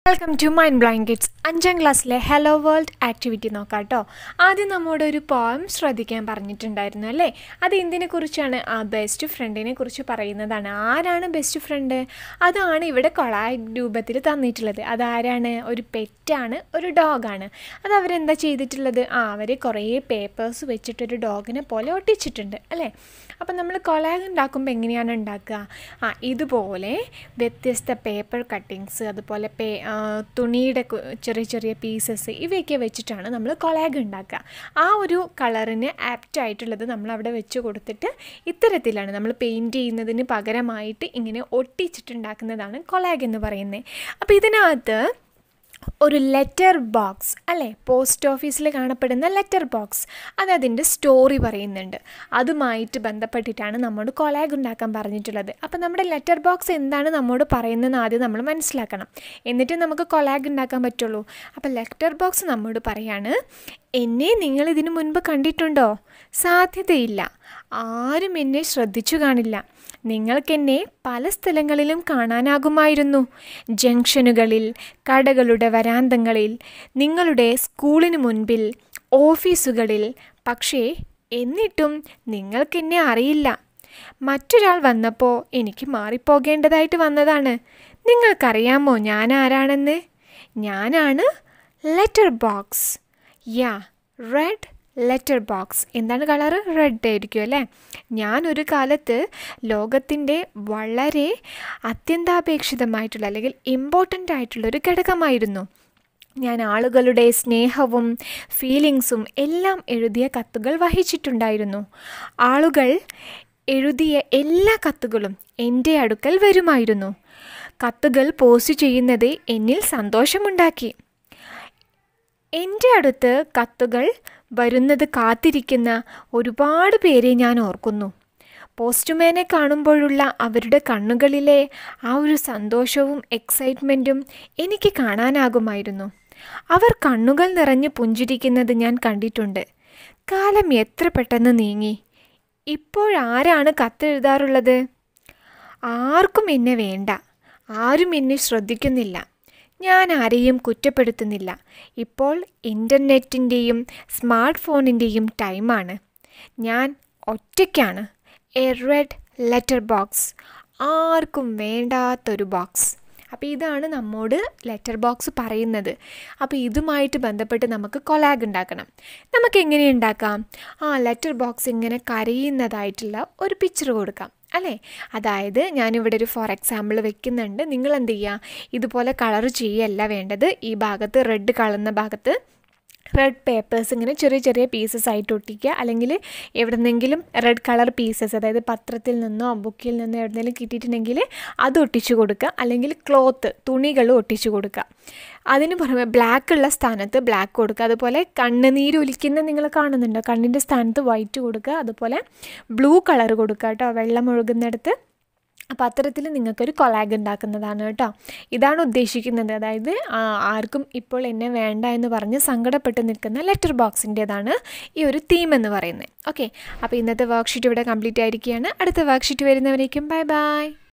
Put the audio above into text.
welcome to mind blind kids അഞ്ചാം ക്ലാസ്സിലെ hello world activity നോക്കാം കേട്ടോ ആദ്യം നമ്മോട് ഒരു പോയം ശ്രദ്ധിക്കാൻ പറഞ്ഞിട്ടുണ്ടായിരുന്നു അല്ലേ അത് എന്തിനെ കുറിച്ചാണ് ആ ബെസ്റ്റ് ഫ്രണ്ടിനെ കുറിച്ച് പറയുന്നതാണ് ആരാണ് ബെസ്റ്റ് ഫ്രണ്ട് അതാണ് ഇവിടെ കൊളായ രൂപത്തിൽ തന്നിട്ടുള്ളത് അതാരാണ് ഒരു പെറ്റാണ് ഒരു ഡോഗാണ് അത് അവരെന്താ ചെയ്തിട്ടുള്ളത് ആ അവർ കുറേ പേപ്പേഴ്സ് വെച്ചിട്ടൊരു ഡോഗിനെ പോലെ ഒട്ടിച്ചിട്ടുണ്ട് അല്ലേ അപ്പം നമ്മൾ കൊളാഗ് ഉണ്ടാക്കുമ്പോൾ എങ്ങനെയാണ് ഉണ്ടാക്കുക ആ ഇതുപോലെ വ്യത്യസ്ത പേപ്പർ കട്ടിങ്സ് അതുപോലെ പേ ആ, തുണിയുടെ കു- ചെറിയ ചെറിയ പീസസ് ഇവയൊക്കെ വെച്ചിട്ടാണ് നമ്മൾ കൊളാഗ് ഉണ്ടാക്കുക ആ ഒരു കളറിന് ആപ്റ്റ് ആയിട്ടുള്ളത് നമ്മൾ അവിടെ വെച്ച് കൊടുത്തിട്ട് ഇത്തരത്തിലാണ് നമ്മൾ പെയിൻറ്റ് ചെയ്യുന്നതിന് പകരമായിട്ട് ഇങ്ങനെ ഒട്ടിച്ചിട്ടുണ്ടാക്കുന്നതാണ് കൊളാഗ് എന്ന് പറയുന്നത് അപ്പോൾ ഇതിനകത്ത് ഒരു ലെറ്റർ ബോക്സ് അല്ലേ പോസ്റ്റ് ഓഫീസിൽ കാണപ്പെടുന്ന ലെറ്റർ ബോക്സ് അത് അതിൻ്റെ സ്റ്റോറി പറയുന്നുണ്ട് അതുമായിട്ട് ബന്ധപ്പെട്ടിട്ടാണ് നമ്മോട് കൊളാഗ് ഉണ്ടാക്കാൻ പറഞ്ഞിട്ടുള്ളത് അപ്പോൾ നമ്മുടെ ലെറ്റർ ബോക്സ് എന്താണ് നമ്മോട് പറയുന്നതെന്ന് ആദ്യം നമ്മൾ മനസ്സിലാക്കണം എന്നിട്ട് നമുക്ക് കൊളാഗ് ഉണ്ടാക്കാൻ പറ്റുള്ളൂ അപ്പോൾ ലെറ്റർ ബോക്സ് നമ്മോട് പറയാണ് എന്നെ നിങ്ങൾ ഇതിനു മുൻപ് കണ്ടിട്ടുണ്ടോ സാധ്യതയില്ല ആരും എന്നെ ശ്രദ്ധിച്ചു കാണില്ല നിങ്ങൾക്കെന്നെ പല സ്ഥലങ്ങളിലും കാണാനാകുമായിരുന്നു ജംഗ്ഷനുകളിൽ കടകളുടെ വരാന്തങ്ങളിൽ നിങ്ങളുടെ സ്കൂളിന് മുൻപിൽ ഓഫീസുകളിൽ പക്ഷേ എന്നിട്ടും നിങ്ങൾക്കെന്നെ അറിയില്ല മറ്റൊരാൾ വന്നപ്പോൾ എനിക്ക് മാറിപ്പോകേണ്ടതായിട്ട് വന്നതാണ് നിങ്ങൾക്കറിയാമോ ഞാൻ ആരാണെന്ന് ഞാനാണ് letter box yeah red letter box എന്താണ് കളറ് റെഡ് ആയിരിക്കും അല്ലേ ഞാനൊരു കാലത്ത് ലോകത്തിൻ്റെ വളരെ അത്യന്താപേക്ഷിതമായിട്ടുള്ള അല്ലെങ്കിൽ ഇമ്പോർട്ടൻ്റ് ആയിട്ടുള്ള ഒരു ഘടകമായിരുന്നു ഞാൻ ആളുകളുടെ സ്നേഹവും ഫീലിങ്സും എല്ലാം എഴുതിയ കത്തുകൾ വഹിച്ചിട്ടുണ്ടായിരുന്നു ആളുകൾ എഴുതിയ എല്ലാ കത്തുകളും എൻ്റെ അടുക്കൽ വരുമായിരുന്നു കത്തുകൾ പോസ്റ്റ് ചെയ്യുന്നത് എന്നിൽ സന്തോഷമുണ്ടാക്കി എൻ്റെ അടുത്ത് കത്തുകൾ വരുന്നത് കാത്തിരിക്കുന്ന ഒരുപാട് പേരെ ഞാൻ ഓർക്കുന്നു പോസ്റ്റ്മാനെ കാണുമ്പോഴുള്ള അവരുടെ കണ്ണുകളിലെ ആ ഒരു സന്തോഷവും എക്സൈറ്റ്മെൻറ്റും എനിക്ക് കാണാനാകുമായിരുന്നു അവർ കണ്ണുകൾ നിറഞ്ഞ് പുഞ്ചിരിക്കുന്നത് ഞാൻ കണ്ടിട്ടുണ്ട് കാലം എത്ര പെട്ടെന്ന് നീങ്ങി ഇപ്പോഴാരാണ് കത്തെഴുതാറുള്ളത് ആർക്കും എന്നെ വേണ്ട ആരും എന്നെ ശ്രദ്ധിക്കുന്നില്ല ഞാൻ ആരെയും കുറ്റപ്പെടുത്തുന്നില്ല ഇപ്പോൾ ഇൻ്റർനെറ്റിൻ്റെയും സ്മാർട്ട് ഫോണിൻ്റെയും ടൈമാണ് ഞാൻ ഒറ്റയ്ക്കാണ് എ റെഡ് ലെറ്റർ ബോക്സ് ആർക്കും വേണ്ടാത്തൊരു ബോക്സ് അപ്പോൾ ഇതാണ് നമ്മോട് ലെറ്റർ ബോക്സ് പറയുന്നത് അപ്പോൾ ഇതുമായിട്ട് ബന്ധപ്പെട്ട് നമുക്ക് കൊലാഗ് ഉണ്ടാക്കണം നമുക്ക് എങ്ങനെ ഉണ്ടാക്കാം ആ ലെറ്റർ ബോക്സ് ഇങ്ങനെ കരയുന്നതായിട്ടുള്ള ഒരു പിക്ചർ കൊടുക്കാം അല്ലേ അതായത് ഞാനിവിടെ ഒരു ഫോർ എക്സാമ്പിൾ വെക്കുന്നുണ്ട് നിങ്ങൾ എന്ത് ചെയ്യുക ഇതുപോലെ കളർ ചെയ്യല്ല വേണ്ടത് ഈ ഭാഗത്ത് റെഡ് കളർന്ന ഭാഗത്ത് റെഡ് പേപ്പേഴ്സ് ഇങ്ങനെ ചെറിയ ചെറിയ പീസസ് ആയിട്ട് ഒട്ടിക്കുക അല്ലെങ്കിൽ എവിടെന്നെങ്കിലും റെഡ് കളർ പീസസ് അതായത് പത്രത്തിൽ നിന്നോ ബുക്കിൽ നിന്നോ എവിടെന്നെങ്കിലും കിട്ടിയിട്ടുണ്ടെങ്കിൽ അത് ഒട്ടിച്ചു കൊടുക്കുക അല്ലെങ്കിൽ ക്ലോത്ത് തുണികൾ ഒട്ടിച്ചു കൊടുക്കുക അതിന് പുറമെ ബ്ലാക്ക് ഉള്ള സ്ഥാനത്ത് ബ്ലാക്ക് കൊടുക്കുക അതുപോലെ കണ്ണുനീര് ഒലിക്കുന്ന നിങ്ങൾ കാണുന്നുണ്ടോ കണ്ണിൻ്റെ സ്ഥാനത്ത് വൈറ്റ് കൊടുക്കുക അതുപോലെ ബ്ലൂ കളർ കൊടുക്കുക കേട്ടോ വെള്ളം ഒഴുകുന്നിടത്ത് അപ്പോൾ അത്തരത്തിൽ നിങ്ങൾക്കൊരു കൊലാഗ് ഉണ്ടാക്കുന്നതാണ് കേട്ടോ ഇതാണ് ഉദ്ദേശിക്കുന്നത് അതായത് ആ, ആർക്കും ഇപ്പോൾ എന്നെ വേണ്ട എന്ന് പറഞ്ഞ് സങ്കടപ്പെട്ട് നിൽക്കുന്ന ലെറ്റർ ബോക്സിൻ്റേതാണ് ഈ ഒരു തീം എന്ന് പറയുന്നത് ഓക്കെ അപ്പോൾ ഇന്നത്തെ വർക്ക്ഷീറ്റ് ഇവിടെ കംപ്ലീറ്റ് ആയിരിക്കുകയാണ് അടുത്ത വർക്ക്ഷീറ്റ് വരുന്നവരേക്കും ബൈ ബൈ